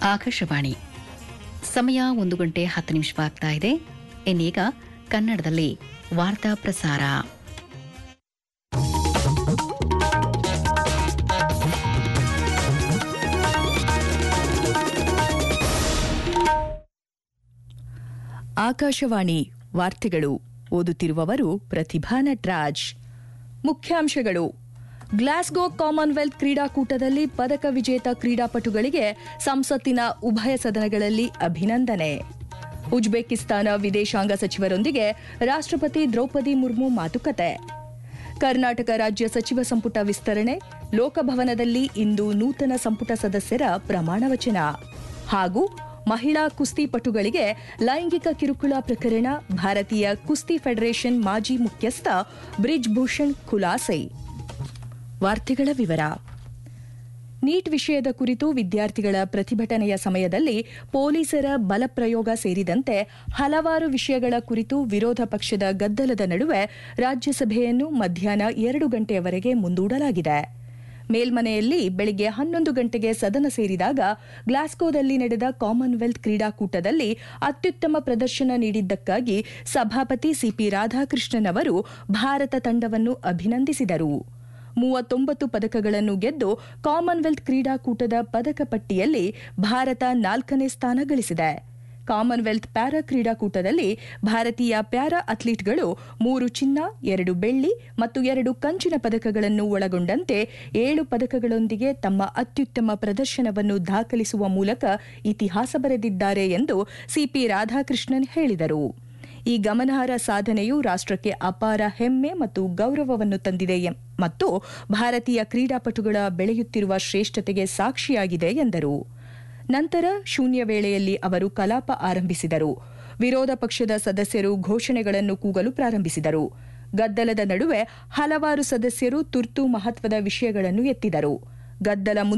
ಆಕಾಶವಾಣಿ ಸಮಯ ಒಂದು ಗಂಟೆ ಹತ್ತು ನಿಮಿಷವಾಗ್ತಾ ಇದೆ ಇನ್ನೀಗ ಕನ್ನಡದಲ್ಲಿ ವಾರ್ತಾ ಪ್ರಸಾರ ಆಕಾಶವಾಣಿ ವಾರ್ತೆಗಳು ಓದುತ್ತಿರುವವರು ಪ್ರತಿಭಾ ನಟ್ರಾಜ್ ಮುಖ್ಯಾಂಶಗಳು ಗ್ಲಾಸ್ಗೋ ಕಾಮನ್ವೆಲ್ತ್ ಕ್ರೀಡಾಕೂಟದಲ್ಲಿ ಪದಕ ವಿಜೇತ ಕ್ರೀಡಾಪಟುಗಳಿಗೆ ಸಂಸತ್ತಿನ ಉಭಯ ಸದನಗಳಲ್ಲಿ ಅಭಿನಂದನೆ ಉಜ್ಬೇಕಿಸ್ತಾನ ವಿದೇಶಾಂಗ ಸಚಿವರೊಂದಿಗೆ ರಾಷ್ಟ್ರಪತಿ ದ್ರೌಪದಿ ಮುರ್ಮು ಮಾತುಕತೆ ಕರ್ನಾಟಕ ರಾಜ್ಯ ಸಚಿವ ಸಂಪುಟ ವಿಸ್ತರಣೆ ಲೋಕಭವನದಲ್ಲಿ ಇಂದು ನೂತನ ಸಂಪುಟ ಸದಸ್ಯರ ಪ್ರಮಾಣ ವಚನ ಹಾಗೂ ಮಹಿಳಾ ಕುಸ್ತಿಪಟುಗಳಿಗೆ ಲೈಂಗಿಕ ಕಿರುಕುಳ ಪ್ರಕರಣ ಭಾರತೀಯ ಕುಸ್ತಿ ಫೆಡರೇಷನ್ ಮಾಜಿ ಮುಖ್ಯಸ್ಥ ಬ್ರಿಜ್ ಭೂಷಣ್ ಖುಲಾಸೆ ವಾರ್ತೆಗಳ ವಿವರ ನೀಟ್ ವಿಷಯದ ಕುರಿತು ವಿದ್ಯಾರ್ಥಿಗಳ ಪ್ರತಿಭಟನೆಯ ಸಮಯದಲ್ಲಿ ಪೊಲೀಸರ ಬಲಪ್ರಯೋಗ ಸೇರಿದಂತೆ ಹಲವಾರು ವಿಷಯಗಳ ಕುರಿತು ವಿರೋಧ ಪಕ್ಷದ ಗದ್ದಲದ ನಡುವೆ ರಾಜ್ಯಸಭೆಯನ್ನು ಮಧ್ಯಾಹ್ನ ಎರಡು ಗಂಟೆಯವರೆಗೆ ಮುಂದೂಡಲಾಗಿದೆ ಮೇಲ್ಮನೆಯಲ್ಲಿ ಬೆಳಿಗ್ಗೆ ಹನ್ನೊಂದು ಗಂಟೆಗೆ ಸದನ ಸೇರಿದಾಗ ಗ್ಲಾಸ್ಗೋದಲ್ಲಿ ನಡೆದ ಕಾಮನ್ವೆಲ್ತ್ ಕ್ರೀಡಾಕೂಟದಲ್ಲಿ ಅತ್ಯುತ್ತಮ ಪ್ರದರ್ಶನ ನೀಡಿದ್ದಕ್ಕಾಗಿ ಸಭಾಪತಿ ಸಿಪಿ ರಾಧಾಕೃಷ್ಣನ್ ಅವರು ಭಾರತ ತಂಡವನ್ನು ಅಭಿನಂದಿಸಿದರು ಮೂವತ್ತೊಂಬತ್ತು ಪದಕಗಳನ್ನು ಗೆದ್ದು ಕಾಮನ್ವೆಲ್ತ್ ಕ್ರೀಡಾಕೂಟದ ಪದಕ ಪಟ್ಟಿಯಲ್ಲಿ ಭಾರತ ನಾಲ್ಕನೇ ಸ್ಥಾನ ಗಳಿಸಿದೆ ಕಾಮನ್ವೆಲ್ತ್ ಪ್ಯಾರಾ ಕ್ರೀಡಾಕೂಟದಲ್ಲಿ ಭಾರತೀಯ ಪ್ಯಾರಾ ಅಥ್ಲೀಟ್ಗಳು ಮೂರು ಚಿನ್ನ ಎರಡು ಬೆಳ್ಳಿ ಮತ್ತು ಎರಡು ಕಂಚಿನ ಪದಕಗಳನ್ನು ಒಳಗೊಂಡಂತೆ ಏಳು ಪದಕಗಳೊಂದಿಗೆ ತಮ್ಮ ಅತ್ಯುತ್ತಮ ಪ್ರದರ್ಶನವನ್ನು ದಾಖಲಿಸುವ ಮೂಲಕ ಇತಿಹಾಸ ಬರೆದಿದ್ದಾರೆ ಎಂದು ಸಿಪಿ ರಾಧಾಕೃಷ್ಣನ್ ಹೇಳಿದರು ಈ ಗಮನಾರ್ಹ ಸಾಧನೆಯು ರಾಷ್ಟ್ರಕ್ಕೆ ಅಪಾರ ಹೆಮ್ಮೆ ಮತ್ತು ಗೌರವವನ್ನು ತಂದಿದೆ ಎಂ- ಮತ್ತು ಭಾರತೀಯ ಕ್ರೀಡಾಪಟುಗಳ ಬೆಳೆಯುತ್ತಿರುವ ಶ್ರೇಷ್ಠತೆಗೆ ಸಾಕ್ಷಿಯಾಗಿದೆ ಎಂದರು ನಂತರ ಶೂನ್ಯ ವೇಳೆಯಲ್ಲಿ ಅವರು ಕಲಾಪ ಆರಂಭಿಸಿದರು ವಿರೋಧ ಪಕ್ಷದ ಸದಸ್ಯರು ಘೋಷಣೆಗಳನ್ನು ಕೂಗಲು ಪ್ರಾರಂಭಿಸಿದರು ಗದ್ದಲದ ನಡುವೆ ಹಲವಾರು ಸದಸ್ಯರು ತುರ್ತು ಮಹತ್ವದ ವಿಷಯಗಳನ್ನು ಎತ್ತಿದರು ಗದ್ದಲ